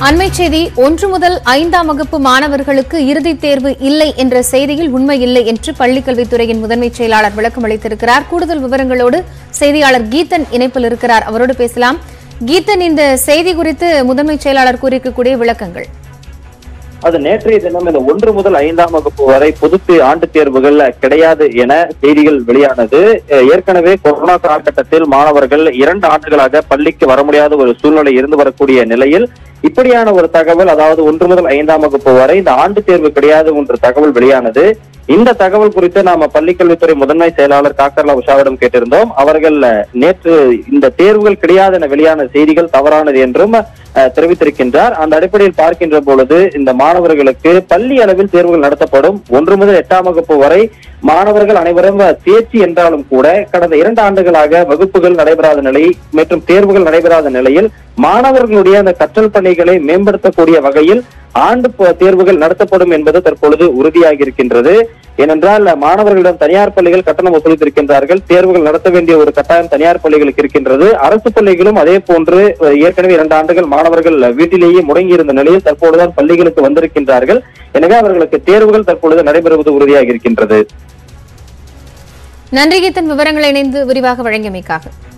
அண்மை செய்தி ஒன்று முதல் ஐந்தாம் வகுப்பு மாணவர்களுக்கு இறுதித் தேர்வு இல்லை என்ற செய்தியில் உண்மை இல்லை என்று பள்ளிக்கல்வித்துறையின் முதன்மை செயலாளர் விளக்கம் அளித்திருக்கிறார் கூடுதல் விவரங்களோடு செய்தியாளர் கீதன் இணைப்பில் இருக்கிறார் அவரோடு பேசலாம் கீதன் இந்த செய்தி குறித்து முதன்மை செயலாளர் கூறியிருக்கக்கூடிய விளக்கங்கள் அது நேற்றைய தினம் இந்த ஒன்று முதல் ஐந்தாம் வகுப்பு வரை பொது தே- ஆண்டு தேர்வுகள் கிடையாது என செய்திகள் வெளியானது அஹ் ஏற்கனவே கொரோனா காலகட்டத்தில் மாணவர்கள் இரண்டு ஆண்டுகளாக பள்ளிக்கு வர முடியாத ஒரு சூழ்நிலை இருந்து வரக்கூடிய நிலையில் இப்படியான ஒரு தகவல் அதாவது ஒன்று முதல் ஐந்தாம் வகுப்பு வரை இந்த ஆண்டு தேர்வு கிடையாது என்ற தகவல் வெளியானது இந்த தகவல் குறித்து நாம பள்ளிக்கல்வித்துறை முதன்மை செயலாளர் காக்கர்லா உஷாவிடம் கேட்டிருந்தோம் அவர்கள் அஹ், நேற்று இந்த தேர்வுகள் கிடையாது என வெளியான செய்திகள் தவறானது என்றும் அஹ், தெரிவித்திருக்கின்றார் அந்த அடிப்படையில் பார்க்கின்ற பொழுது இந்த மாணவர்களுக்கு பள்ளி அளவில் தேர்வுகள் நடத்தப்படும் ஒன்று முதல் எட்டாம் வகுப்பு வரை மாணவர்கள் அனைவரும் தேர்ச்சி என்றாலும் கூட கடந்த இரண்டு ஆண்டுகளாக வகுப்புகள் நடைபெறாத நிலை மற்றும் தேர்வுகள் நடைபெறாத நிலையில் மாணவர்களுடைய அந்த கற்றல் பணிகளை மேம்படுத்தக்கூடிய வகையில் ஆண்டு ப- தேர்வுகள் நடத்தப்படும் என்பது தற்பொழுது உறுதியாகி இருக்கின்றது ஏனென்றால் மாணவர்களிடம் தனியார் பள்ளிகள் கட்டணம் வசூலித்திருக்கின்றார்கள் தேர்வுகள் நடத்த வேண்டிய ஒரு கட்டாயம் தனியார் பள்ளிகளுக்கு இருக்கின்றது அரசு பள்ளிகளும் அதே போன்று அஹ், ஏற்கனவே இரண்டு ஆண்டுகள் மாணவர்கள் வீட்டிலேயே முடங்கி இருந்த நிலையில் தற்பொழுதுதான் பள்ளிகளுக்கு வந்திருக்கின்றார்கள் எனவே அவர்களுக்கு தேர்வுகள் தற்பொழுது நடைபெறுவது உறுதியாகி இருக்கின்றது நன்றி கீதன் விவரங்களை இணைந்து விரிவாக வழங்கியமைக்காக